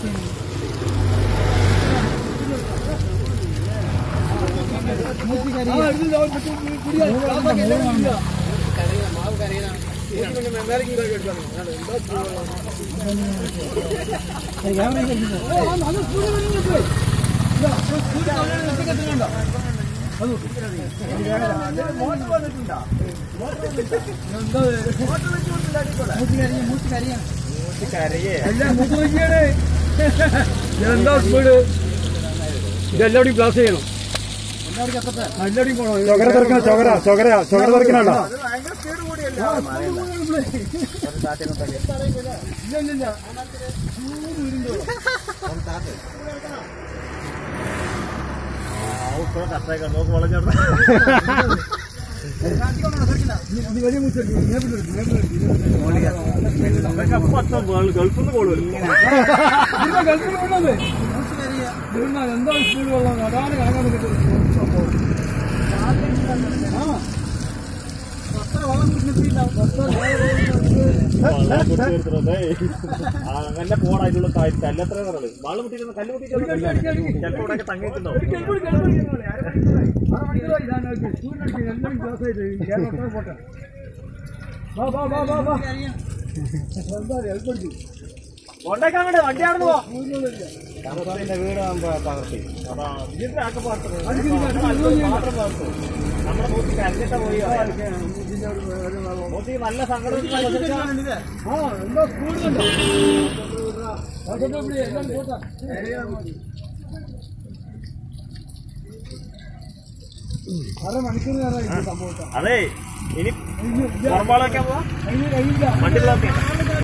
എന്താ സ്പീഡ് ഇതെല്ലാവരും ക്ലാസ് ചെയ്യണം എല്ലാവരും പോകണം ചൊകര തെറക്കണ ചൊകര ചൊകര ചൊകര തെറക്കണോ നോക്ക് വളഞ്ഞോട്ടെ ഗൾഫിൽ നിന്ന് കോൾ വരും എന്താ സ്പീഡ് വെള്ളം അതാണ് കാണാൻ അങ്ങനെ പോടായിട്ടുള്ള കല്ലെത്ര കടല് വാള് മുട്ടിക്കുന്ന കല്ല് മുട്ടിക്കുന്ന ചിലപ്പോ ഇവിടെ തങ്ങിയിട്ടുണ്ടോ കൊണ്ടേക്കാൻ വേണ്ടി വണ്ടി ആണെന്ന് പോ താമസത്തിന്റെ വീട് പകർത്തി അതാ ഇതിന്റെ ആക്കെ മാത്രം പകർത്തു നമ്മുടെ മൂത്തി കരഞ്ഞിട്ട പോയി മൂത്തി നല്ല സങ്കടം അരമണിക്കൂർ നേരമായി സംഭവിച്ച അതെ ഇനി പുറമ്പാളൊക്കെ പോവാ വണ്ടി ബ്ലോക്ക്